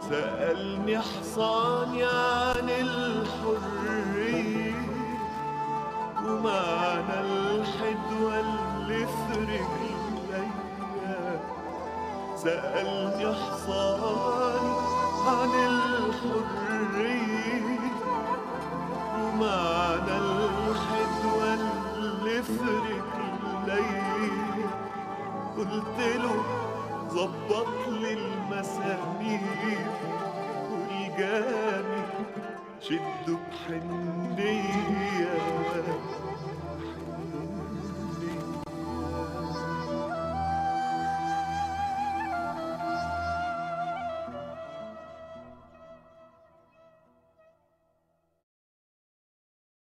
سألني حصاني عن الحرية ومعنى الحدوى اللي في رجليا سألني حصاني عن الحرية ومعنى الحدوى اللي في رجليا قلت له ظبط لي المسامير والجامي شده بحنية